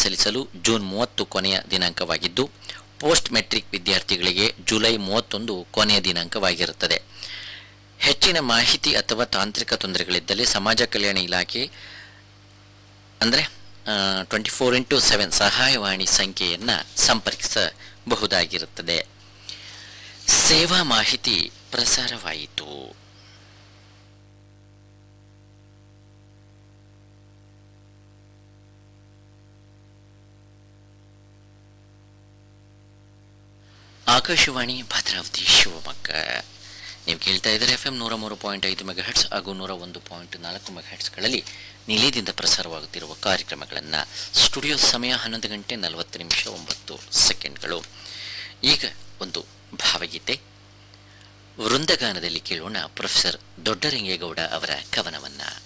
ಸಲ್ಲಿಸಲು ಜೂನ್ ಮೂವತ್ತು ಕೊನೆಯ ದಿನಾಂಕವಾಗಿದ್ದು ಪೋಸ್ಟ್ ಮೆಟ್ರಿಕ್ ವಿದ್ಯಾರ್ಥಿಗಳಿಗೆ ಜುಲೈ ಮೂವತ್ತೊಂದು ಕೊನೆಯ ದಿನಾಂಕವಾಗಿರುತ್ತದೆ ಹೆಚ್ಚಿನ ಮಾಹಿತಿ ಅಥವಾ ತಾಂತ್ರಿಕ ತೊಂದರೆಗಳಿದ್ದಲ್ಲಿ ಸಮಾಜ ಕಲ್ಯಾಣ ಇಲಾಖೆ ಅಂದರೆ ಟ್ವೆಂಟಿ ಫೋರ್ ಇಂಟು ಸೆವೆನ್ ಸಹಾಯವಾಣಿ ಸಂಖ್ಯೆಯನ್ನು ಸಂಪರ್ಕಿಸಬಹುದಾಗಿರುತ್ತದೆ ಸೇವಾ ಮಾಹಿತಿ ಪ್ರಸಾರವಾಯಿತು ಆಕಾಶವಾಣಿ ಭದ್ರಾವತಿ ಶಿವಮೊಗ್ಗ ನೀವು ಕೇಳ್ತಾ ಇದ್ದಾರೆ ಎಫ್ ಎಂ ನೂರ ಮೂರು ಪಾಯಿಂಟ್ ಐದು ಮೆಗಾ ಹೆಟ್ಸ್ ಹಾಗೂ ನೂರ ಒಂದು ಪಾಯಿಂಟ್ ನಾಲ್ಕು ಮೆಗಾ ಹೆಟ್ಸ್ಗಳಲ್ಲಿ ನಿಲಯದಿಂದ ಪ್ರಸಾರವಾಗುತ್ತಿರುವ ಕಾರ್ಯಕ್ರಮಗಳನ್ನು ಸ್ಟುಡಿಯೋ ಸಮಯ ಹನ್ನೊಂದು ಗಂಟೆ ನಲವತ್ತು ನಿಮಿಷ ಒಂಬತ್ತು ಸೆಕೆಂಡ್ಗಳು ಈಗ ಒಂದು ಭಾವಗೀತೆ ವೃಂದಗಾನದಲ್ಲಿ ಕೇಳೋಣ ಪ್ರೊಫೆಸರ್ ದೊಡ್ಡರಂಗೇಗೌಡ ಅವರ ಕವನವನ್ನು